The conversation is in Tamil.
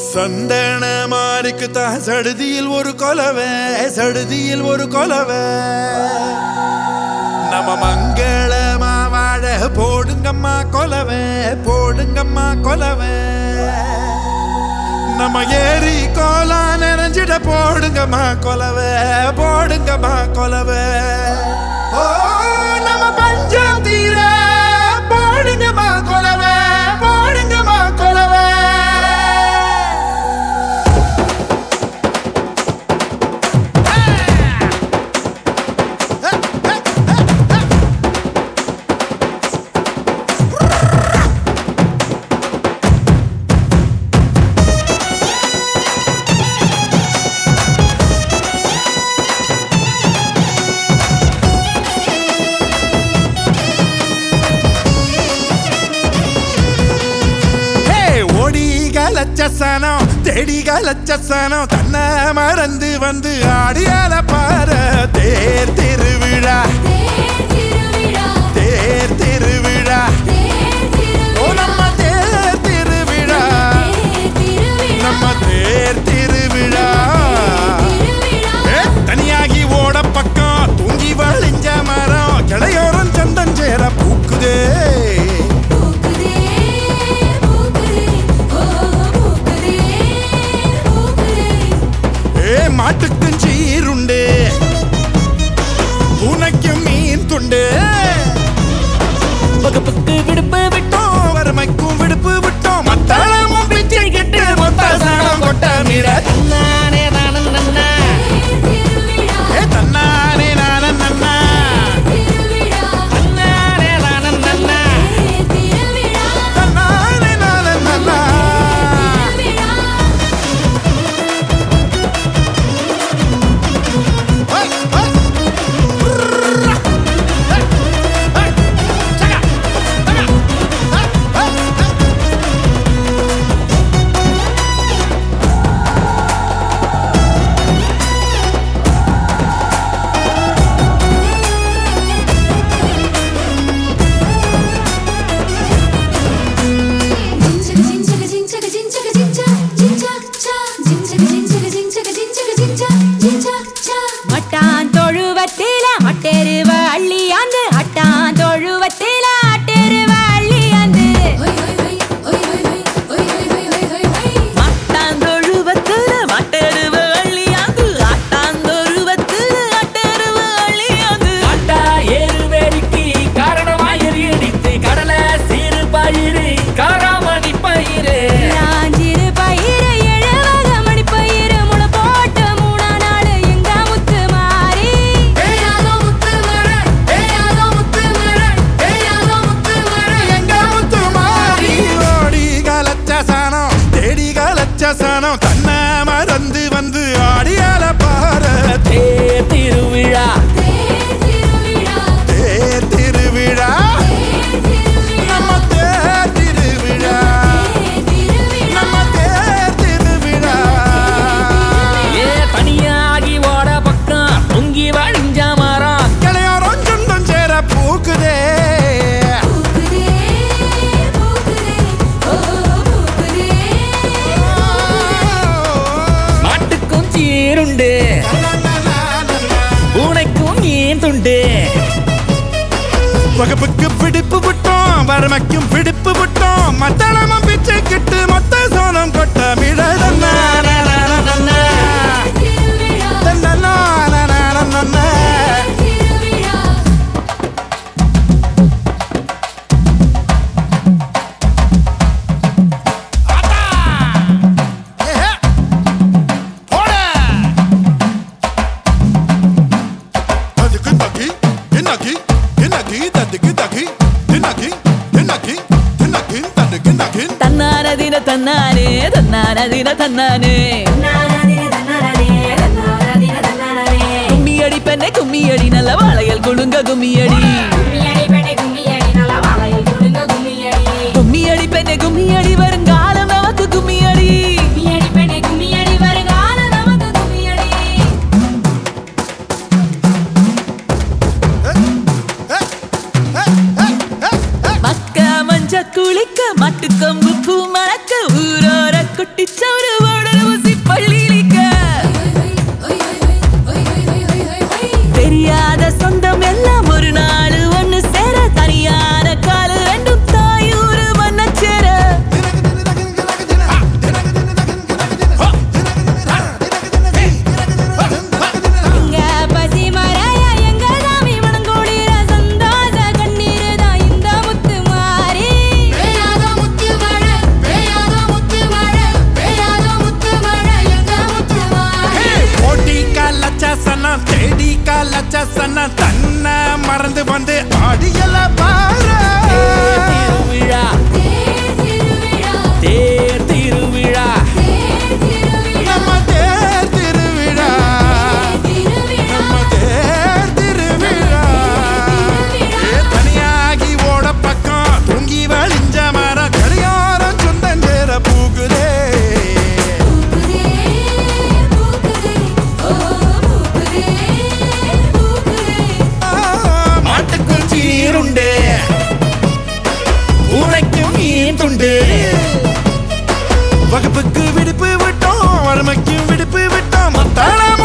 சந்தன மாறிக்கு தான் சடுதியில் ஒரு கொலவை சடுதியில் ஒரு கொலவை நம்ம மங்களமா வாழ போடுங்கம்மா கொலவை போடுங்கம்மா கொலவை நம்ம ஏரி கோலா நிறைஞ்சிட போடுங்கம்மா கொலவை போடுங்கம்மா கொலவை ஓ நம்ம பஞ்சம் தீர போடுங்கம்மா கொலவை போடுங்கம்மா கொலவை ஹே, ஓடி கலச்ச சனம் தேடி கலச்ச சனம் தன்னை மறந்து வந்து ஆடியால பாரு தேர் திருவிழா தேர் திருவிழா ஓ நம்ம தேர் திருவிழா நம்ம தேர் திருவிழா ஏ, தனியாகி ஓட பக்கம் தூங்கி வழிஞ்ச மரம் கிளையோரம் சந்தன் சேர பூக்குதே ஏ மாட்டுக்கும் சீருண்டு பூனைக்கும் மீன் துண்டு வகுப்புக்கு விடுப்பு விட்டோம் விட்டோம் வறுமைக்கும் விடுப்பு விட்டோம் மத்தாளமும் பிச்சை கெட்டு மொத்த சாணம் கொட்ட மிர நானே நானும் நன்னா ஏ தன்னானே நானன் நன்னா நானே நானும் நன்னா தன்னானே நானன் நன்னா ஹை, ஹை. புர்ரா. ஹை, ஹை. சகா. சகா. ஹை, ஹை, ஹை. மட்டான் தொழுவத்தில மட்டெருவ அள்ளியாந்து அட்டான் தொழுவத்தில அட்டெருவ அள்ளியாந்து மட்டாந்தொழுவத்துல மட்டெருவ அள்ளியாந்து ஆட்டாந்தொழுவத்துல அட்டெருவ அள்ளியாந்து ஆட்டா ஏறுவேலிக்கு காரணமாய் எரியடித்து கடலை சீறு பயிறு காராமணி பயிறு ராஞ்சிரு பயிறு எழுவக மணி பயிறு முளை போட்டு மூணா நாள் எங்க முத்து மாறி எங்க முத்து மாறி ஓடி கலச்ச சாணம் தேடி கலச்ச சாணம் தன்னை மறந்து வந்து ஆடியால பாரு தேர் திருவிழா தேர் திருவிழா நம்ம தேர் திருவிழா நம்ம தேர் திருவிழா ஏ தனியாகி ஓட பக்கம் பொங்கி வழிஞ்ச மரம் கிளையாரம் சொந்தம் சேர பூக்குதே மாட்டுக்கும் சீருண்டு பூனைக்கும் மீன் துண்டு வகுப்புக்கு பிடிப்பு விட்டோம் வறுமைக்கும் பிடிப்பு விட்டோம் மத்தளமும் பிச்சை கிட்டு மொத்த சோனம் கொட்ட மிழதன்னா தன்னானதின தன்னானே தன்னானதின தன்னானே கும்மியடி பெண்ணே கும்மியடி நல்ல வாழையல் குழுங்க கும்மியடி கும்மியடி பெண்ணே கும்மியடி வருங்காலம் நமக்கு கும்மியடி மக்க மஞ்ச குளிக்க மாட்டுக்கொம்பு பூ மணக்க ஊரோர குட்டிச்சவரு ஓடர ஊசி பள்ளியிலிக்க தெரியாத சொந்தம் எல்லாம் ஒரு நாள் ஒண்ணு சேர தனியான காலு ரெண்டும் தாயூரு மன்ன சேர இங்க பசி மராயா எங்க சாமி மனங்கோடிர சந்தோஷ கண்ணீர் தான் இந்த முத்து மாறி பேயாத முத்து மழை பேயாத முத்து மழை பேயாத முத்து மழை எங்க முத்து மழை ஓடி காலச்ச சனம் தேடி காலச்ச சனம் தன்னை மறந்து வந்து ஆடியல பாரு திருவிழா தேர் திருவிழா நம்ம தேர் திருவிழா நம்ம தேர் திருவிழா ஏ, தனியாகி ஓட பக்கம் தூங்கி வழிஞ்ச மரம் கடியாரம் சொந்தஞ்சேர பூகுதே ஆ, மாட்டுக்கும் சீருண்டு பூனைக்கும் மீன் துண்டு வகுப்புக்கு விடுப்பு விட்டோம் வறுமைக்கும் விடுப்பு விட்டோம் மத்தாளம்